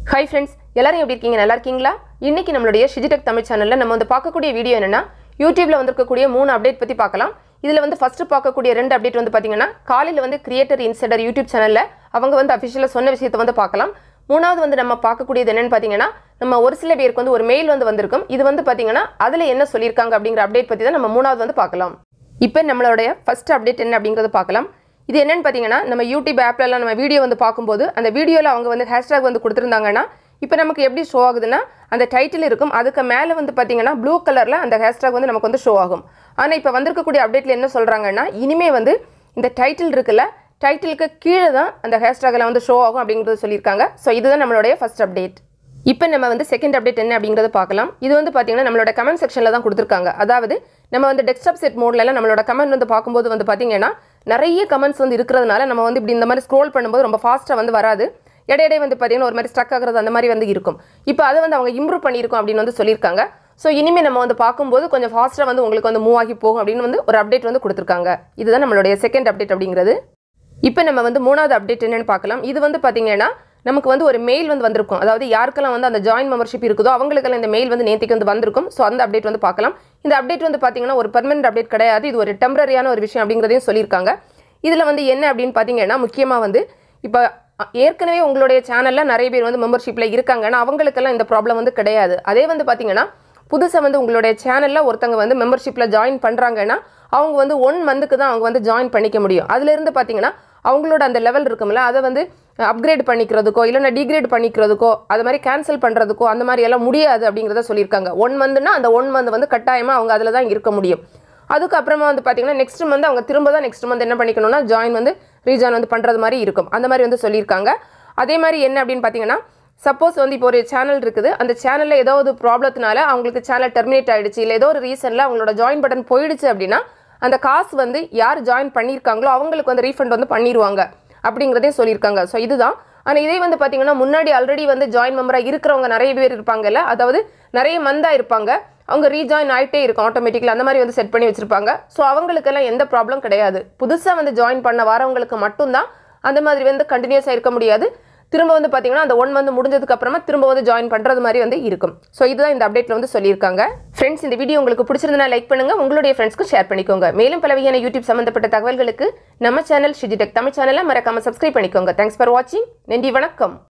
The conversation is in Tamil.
ஹாய் ஃப்ரெண்ட்ஸ் எல்லாரும் எப்படி இருக்கீங்க நல்லா இருக்கீங்களா இன்னைக்கு நம்மளுடைய ஷிஜிடெக் தமிழ் சேனலில் நம்ம வந்து பார்க்கக்கூடிய வீடியோ என்னன்னா யூடியூப்ல வந்திருக்கக்கூடிய மூணு அப்டேட் பற்றி பார்க்கலாம் இதில் வந்து ஃபர்ஸ்ட் பார்க்கக்கூடிய ரெண்டு அப்டேட் வந்து பார்த்தீங்கன்னா காலையில் வந்து கிரியேட்டர் இன்சைடர் யூடியூப் சேனலில் அவங்க வந்து அஃபிஷியலாக சொன்ன விஷயத்தை வந்து பார்க்கலாம் மூணாவது வந்து நம்ம பார்க்கக்கூடியது என்னன்னு பார்த்தீங்கன்னா நம்ம ஒரு சில பேருக்கு வந்து ஒரு மெயில் வந்து வந்திருக்கும் இது வந்து பார்த்தீங்கன்னா அதில் என்ன சொல்லியிருக்காங்க அப்படிங்கிற அப்டேட் பற்றி தான் நம்ம மூணாவது வந்து பார்க்கலாம் இப்போ நம்மளுடைய ஃபர்ஸ்ட் அப்டேட் என்ன அப்படிங்கிறத பார்க்கலாம் இது என்னன்னு பார்த்தீங்கன்னா நம்ம யூடியூப் ஆப்லலாம் நம்ம வீடியோ வந்து பார்க்கும்போது அந்த வீடியோவில் அவங்க வந்து ஹேஷ்டேக் வந்து கொடுத்துருந்தாங்கன்னா இப்போ நமக்கு எப்படி ஷோ ஆகுதுன்னா அந்த டைட்டில் இருக்கும் அதுக்கு மேலே வந்து பார்த்தீங்கன்னா ப்ளூ கலரில் அந்த ஹேஷ்டேக் வந்து நமக்கு வந்து ஷோ ஆகும் ஆனால் இப்போ வந்திருக்கக்கூடிய அப்டேட்டில் என்ன சொல்கிறாங்கன்னா இனிமே வந்து இந்த டைட்டில் இருக்குல்ல டைட்டிலுக்கு கீழே தான் அந்த ஹேஷ்டேக்கில் வந்து ஷோ ஆகும் அப்படிங்கிறத சொல்லியிருக்காங்க ஸோ இதுதான் நம்மளுடைய ஃபர்ஸ்ட் அப்டேட் இப்போ நம்ம வந்து செகண்ட் அப்டேட் என்ன அப்படிங்கிறத பார்க்கலாம் இது வந்து பார்த்தீங்கன்னா நம்மளோட கமெண்ட் செக்ஷனில் தான் கொடுத்துருக்காங்க அதாவது நம்ம வந்து டெஸ்க்டாப் செட் மோட்லலாம் நம்மளோட கமெண்ட் வந்து பார்க்கும்போது வந்து பார்த்தீங்கன்னா நிறைய கமெண்ட்ஸ் வந்து இருக்கிறதுனால நம்ம வந்து இப்படி இந்த மாதிரி ஸ்க்ரோல் பண்ணும்போது ரொம்ப ஃபாஸ்ட்டாக வந்து வராது இடையிடையே வந்து பார்த்தீங்கன்னா ஒரு மாதிரி ஸ்ட்ரக் ஆகுறது அந்த மாதிரி வந்து இருக்கும் இப்போ அதை வந்து அவங்க இம்ப்ரூவ் பண்ணியிருக்கோம் அப்படின்னு வந்து சொல்லியிருக்காங்க ஸோ இனிமேல் நம்ம வந்து பார்க்கும்போது கொஞ்சம் ஃபாஸ்ட்டாக வந்து உங்களுக்கு வந்து மூவ் ஆகி போகும் அப்படின்னு வந்து ஒரு அப்டேட் வந்து கொடுத்துருக்காங்க இதுதான் நம்மளுடைய செகண்ட் அப்டேட் அப்படிங்கிறது இப்போ நம்ம வந்து மூணாவது அப்டேட் என்னன்னு பார்க்கலாம் இது வந்து பார்த்தீங்கன்னா நமக்கு வந்து ஒரு மெயில் வந்து வந்திருக்கும் அதாவது யாருக்கெல்லாம் வந்து அந்த ஜாயின் மெம்பர்ஷிப் இருக்குதோ அவங்களுக்கெல்லாம் இந்த மெயில் வந்து நேற்றுக்கு வந்து வந்திருக்கும் ஸோ அந்த அப்டேட் வந்து பார்க்கலாம் இந்த அப்டேட் வந்து பார்த்தீங்கன்னா ஒரு பெர்மனன்ட் அப்டேட் கிடையாது இது ஒரு டெம்பரரியான ஒரு விஷயம் அப்படிங்கிறதையும் சொல்லியிருக்காங்க இதில் வந்து என்ன அப்படின்னு பார்த்தீங்கன்னா முக்கியமாக வந்து இப்போ அ, ஏற்கனவே உங்களுடைய சேனலில் நிறைய பேர் வந்து மெம்பர்ஷிப்பில் இருக்காங்கன்னா அவங்களுக்கெல்லாம் இந்த ப்ராப்ளம் வந்து கிடையாது அதே வந்து பார்த்தீங்கன்னா புதுசாக வந்து உங்களுடைய சேனலில் ஒருத்தங்க வந்து மெம்பர்ஷிப்பில் ஜாயின் பண்ணுறாங்கன்னா அவங்க வந்து ஒன் மந்த்துக்கு தான் அவங்க வந்து ஜாயின் பண்ணிக்க முடியும் அதுலேருந்து பார்த்தீங்கன்னா அவங்களோட அந்த லெவல் இருக்கும்ல அதை வந்து அப்கிரேட் பண்ணிக்கிறதுக்கோ இல்லைன்னா டிகிரேட் பண்ணிக்கிறதுக்கோ அது மாதிரி கேன்சல் பண்ணுறதுக்கோ அந்த மாதிரி எல்லாம் முடியாது அப்படிங்கிறத சொல்லியிருக்காங்க ஒன் மந்த்னா அந்த ஒன் மந்த் வந்து கட்டாயமாக அவங்க அதில் தான் இருக்க முடியும் அதுக்கப்புறமா வந்து பார்த்தீங்கன்னா நெக்ஸ்ட் மந்த் அவங்க திரும்ப தான் நெக்ஸ்ட் மந்த் என்ன பண்ணிக்கணும்னா ஜாயின் வந்து ரீஜாயின் வந்து பண்ணுறது மாதிரி இருக்கும் அந்த மாதிரி வந்து சொல்லியிருக்காங்க அதே மாதிரி என்ன அப்படின்னு பார்த்தீங்கன்னா சப்போஸ் வந்து இப்போ ஒரு சேனல் இருக்குது அந்த சேனலில் ஏதோ ஒரு ப்ராப்ளத்தினால அவங்களுக்கு சேனல் டெர்மினேட் ஆயிடுச்சு இல்லை ஏதோ ஒரு ரீசனில் அவங்களோட ஜாயின் பட்டன் போயிடுச்சு அப்படின்னா அந்த காசு வந்து யார் ஜாயின் பண்ணியிருக்காங்களோ அவங்களுக்கு வந்து ரீஃபண்ட் வந்து பண்ணிடுவாங்க அப்படிங்கிறதே சொல்லியிருக்காங்க ஸோ இதுதான் ஆனால் இதே வந்து பார்த்தீங்கன்னா முன்னாடி ஆல்ரெடி வந்து ஜாயின் மெம்பராக இருக்கிறவங்க நிறைய பேர் இருப்பாங்கல்ல அதாவது நிறைய மந்தாக இருப்பாங்க அவங்க ரீஜாயின் ஆகிட்டே இருக்கும் ஆட்டோமேட்டிக்கலி அந்த மாதிரி வந்து செட் பண்ணி வச்சுருப்பாங்க ஸோ அவங்களுக்கெல்லாம் எந்த ப்ராப்ளம் கிடையாது புதுசாக வந்து ஜாயின் பண்ண வரவங்களுக்கு மட்டும்தான் அந்த மாதிரி வந்து கண்டினியூஸாக இருக்க முடியாது திரும்ப வந்து பார்த்தீங்கன்னா அந்த ஒன் மந்த் முடிஞ்சதுக்கு அப்புறமா திரும்ப வந்து ஜாயின் பண்ணுறது மாதிரி வந்து இருக்கும் ஸோ இதுதான் இந்த அப்டேட்டில் வந்து சொல்லியிருக்காங்க ஃப்ரெண்ட்ஸ் இந்த வீடியோ உங்களுக்கு பிடிச்சிருந்தா லைக் பண்ணுங்க உங்களுடைய ஃப்ரெண்ட்ஸ்க்கு ஷேர் பண்ணிக்கோங்க மேலும் பல வகையான யூடியூப் சம்மந்தப்பட்ட தகவல்களுக்கு நம்ம சேனல் ஷிஜிடெக் தமிழ் சேனலை மறக்காம சப்ஸ்கிரைப் பண்ணிக்கோங்க தேங்க்ஸ் ஃபார் வாட்சிங் நன்றி வணக்கம்